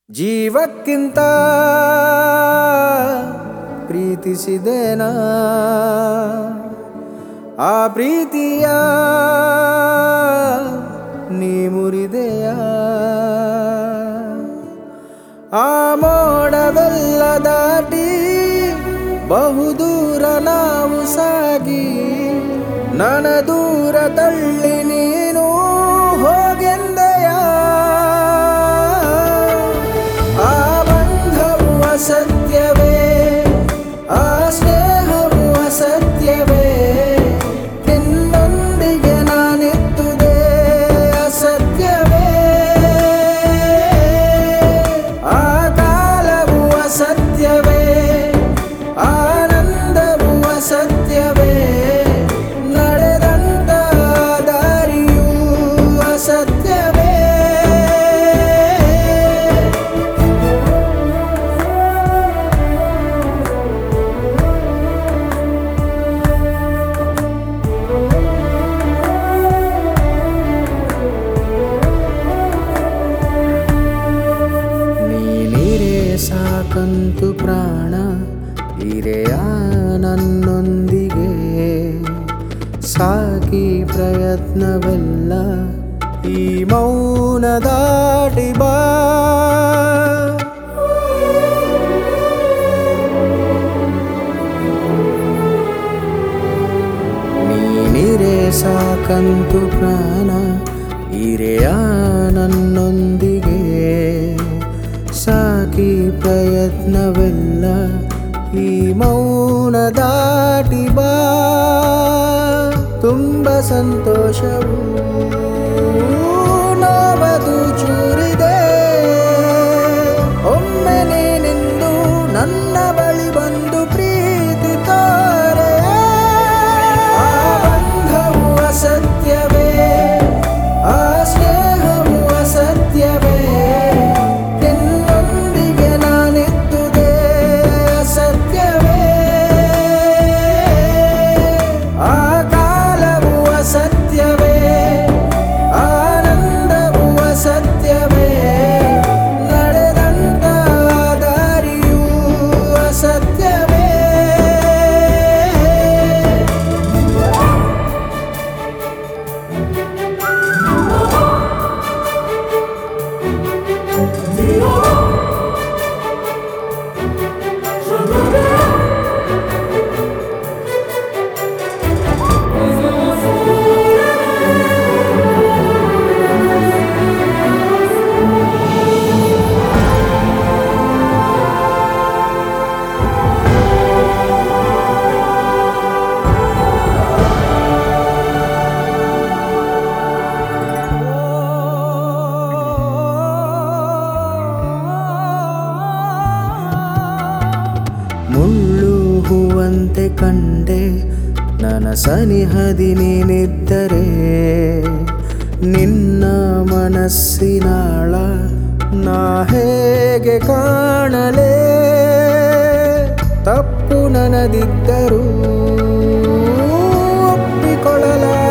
ಜೀವಕ್ಕಿಂತ ಪ್ರೀತಿಸಿದೆನಾ ಆ ಪ್ರೀತಿಯ ನೀ ಮುರಿದೆಯ ಆ ಮೋಡವೆಲ್ಲ ದಾಟಿ ಬಹುದೂರ ನಾವು ಸಾಗಿ ನನ ದೂರ ತಳ್ಳಿ ನೀನು ಹೋಗೆಂದೆಯ ಆ ಬಂಧವು ಅಸತ್ಯವೇ ಆ ಸ್ನೇಹವು ಅಸತ್ಯವೇ ನಿನ್ನೊಂದಿಗೆ ನಾನಿದ್ದುದೇ ಅಸತ್ಯವೇ ಆ ಕಾಲವು ಅಸತ್ಯವೇ ಆನಂದವು ಅಸತ್ಯವೇ ನಡೆದಂತ ದಾರಿಯೂ ಅಸತ್ಯವೇ ನೀನಿರೆ ಸಾಕಂತು ಪ್ರಾಣ ಇರೆಯ ನನ್ನೊಂದಿಗೆ ಸಾಕಿ ಪ್ರಯತ್ನವೆಲ್ಲ ಈ ಮೌನ ದಾಟಿ ಬಾ ನೀನಿರೆ ಸಾಕಂತು ಪ್ರಾಣ ಇರೆಯ ನನ್ನೊಂದಿಗೆ ಸಾಕಿ ಪ್ರಯತ್ನವೆಲ್ಲ ಈ ಮೌನ ದಾಟಿ ಬಾ ತುಂಬ ಸಂತೋಷವು ನೋವದು ಚೂರಿದೆ ಒಮ್ಮೆ ನೀನಿಂದು ನನ್ನ ಬಳಿ ಬಂದು ಪ್ರೀತಿ ತೋರೆ ಆ ಬಂಧವು ಅಸತ್ಯವೇ ಆ ಸ್ನೇಹವು ಅಸತ್ಯವೇ ನಿನ್ನೊಂದಿಗೆ ನಾನಿದ್ದುದೇ ಅಸತ್ಯವೇ ಆ ಕಾಲವು ಅಸತ್ಯವೇ ಆನಂದವು ಅಸತ್ಯವೇ ನಡೆದಂತ ದಾರಿಯೂ ಅಸತ್ಯವೇ ಮುಳ್ಳು ಹೂವಂತೆ ಕಂಡೆ ನನ್ನ ಸನಿಹದಿ ನೀನಿದ್ದರೆ ನಿನ್ನ ಮನಸ್ಸಿನಾಳ ನಾ ಹೇಗೆ ಕಾಣಲೇ ತಪ್ಪು ನನದಿದ್ದರೂ ಒಪ್ಪಿಕೊಳ್ಳಲ